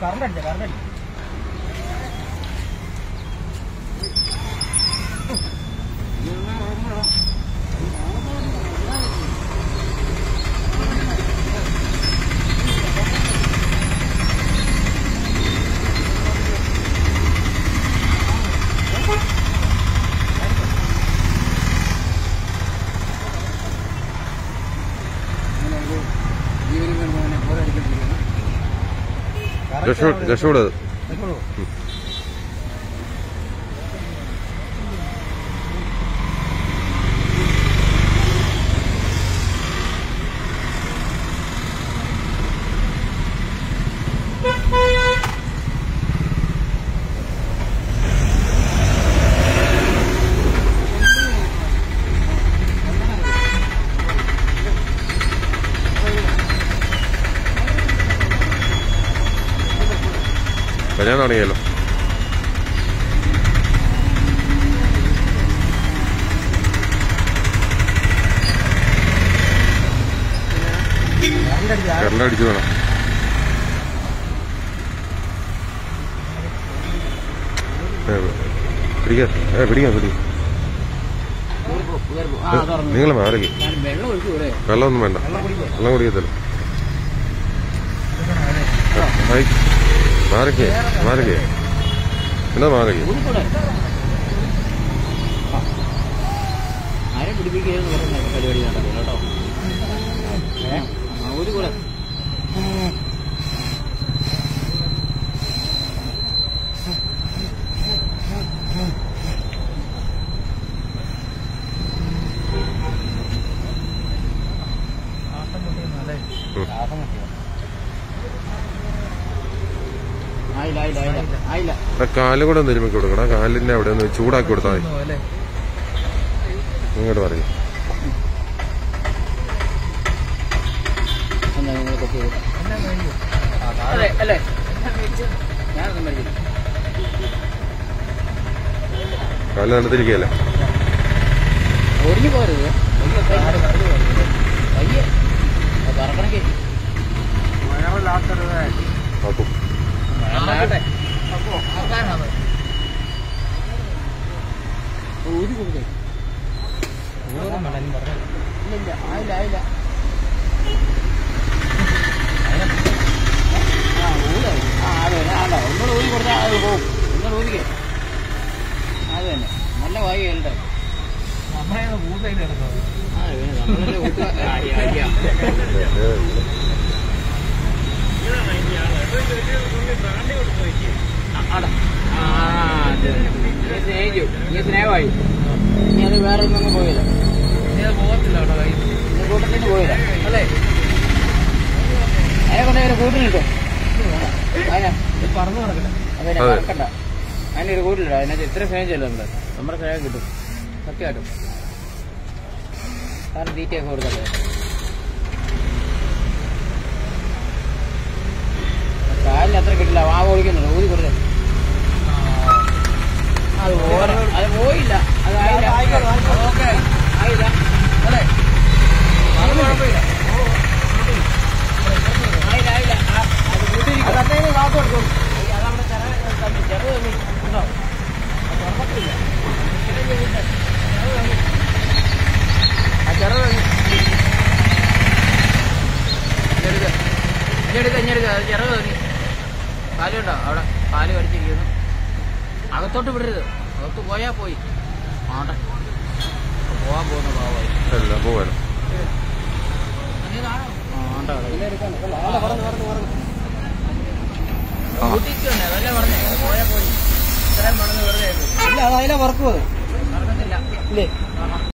Current അടിച്ച current അടിച്ച രക്ഷ- രക്ഷപ്പെടത് കല്യാണം തുടങ്ങിയല്ലോ കറണ്ട് അടിച്ച കരണ്ട് അടിച്ചു വേണം ഏ, പിടിക്കാം ഏ പിടിക്കാം പിടിക്കാം നിങ്ങൾ മാറില്ല വെള്ളം ഒഴിച്ചു കൂടെ വെള്ളമൊന്നും വേണ്ട വെള്ളം കുടിക്കത്തില്ല ഹായ് മാറിക്കേ മാറിക്കേ എന്താ മാറിക്കേ ഊതിക്കൂടെ ആരെ പിടിപ്പിക്കുകയെന്ന് പറയുന്ന പരിപാടി നടക്കില്ല കേട്ടോ ആ, ഊതിക്കൂടെ ആയില്ല ആയില്ല ആയില്ല ആയില്ല ആ കാല് കൂടെ ഒന്ന് ഇരുമിക്ക് കൊടുക്കണം കാലിന്റെ അവിടെ ഒന്ന് ചൂടാക്കി കൊടുത്താൽ മതി ഇങ്ങോട്ട് പറയും എന്നാ നിങ്ങൾ കൊത്തി അതെ അല്ലേ ഞാനൊന്നും മരിച്ചില്ല കാല് തണുത്തിരിക്കുകയല്ലേ ഒടിഞ്ഞു പോരുത് പയ്യെ പറക്കണക്കേ ആക്കും ഊതി കൊടുക്കേ ഇല്ല ആയില്ല ആയില്ല ആ ഊതായി ആ അതെ ആണ്ട ഒന്നുകൂടെ ഊതി കൊടുത്താൽ അത് പോകും ഒന്നുകൂടെ ഊതിക്കേ അത് തന്നെ നല്ല വായി കേൾട്ടെ ആ പിന്നെ നമ്മളല്ലേ ഊട്ടുക അറിയാം ആടാ. ആ, അത് തന്നെ. നീ സ്നേഹിച്ചു നീ സ്നേഹമായി ഇനി അത് വേറെ ഒന്നും പോയില്ല നീ കൂട്ടത്തിന് പോയില്ല അല്ലേ അതിനെ കൊണ്ട് അതിന് കൂട്ടിനിട്ടോ അതിനെ പറന്നു നടക്കട്ടെ അതിനെ അതെ. മറക്കണ്ട അതിന്റെ ഒരു കൂട്ടിലിട അതിനകത്ത് ഇത്ര സ്നേഹം ചെല്ലുന്നുണ്ട് നമ്മുടെ സ്നേഹം കിട്ടും സത്യമായിട്ടും കാരണം തീറ്റയൊക്കെ കൊടുക്കട്ടെ കാലിന് അത്ര കിട്ടില്ല വാ ഓടിക്കുന്നുണ്ട് ഊതി കൊടുത്തേ അത് പോരാ അത് പോയില്ല അത് ആയില്ല ഓക്കെ ആയില്ല അല്ലേ അത് കുഴപ്പമില്ല ആയില്ല ആയില്ല ആ, അത് കൂട്ടിയിരിക്കും അതല്ലേ വാക്ക് കൊടുക്കും അതവിടെ ചെറു തമ്മി ചെറു തമ്മി ഉണ്ടോ അത് തുറക്കത്തില്ല ആ ചെറു തമ്മി ഇഞ്ഞെടുക്ക ഇഞ്ഞെടുക്ക ഇഞ്ഞെടുക്ക അത് ചെറു തമ്മി കാലുണ്ടോ അവിടെ കാല് കടിച്ചിരിക്കുന്നു അകത്തോട്ട് വിടരുത് അകത്ത് പോയാ പോയി ആണ്ടെ പോവാൻ പോകുന്ന പാവായി എല്ലാം പോവാനോ ആണ്ടെ അതല്ലേ പറഞ്ഞേ പോയാ പോയി ഇത്രയും മടന്ന് വെറുതെ ആയിപ്പോയി. ഇല്ല അത് അതിലെ വർക്ക് നടക്കത്തില്ല ഇല്ലേ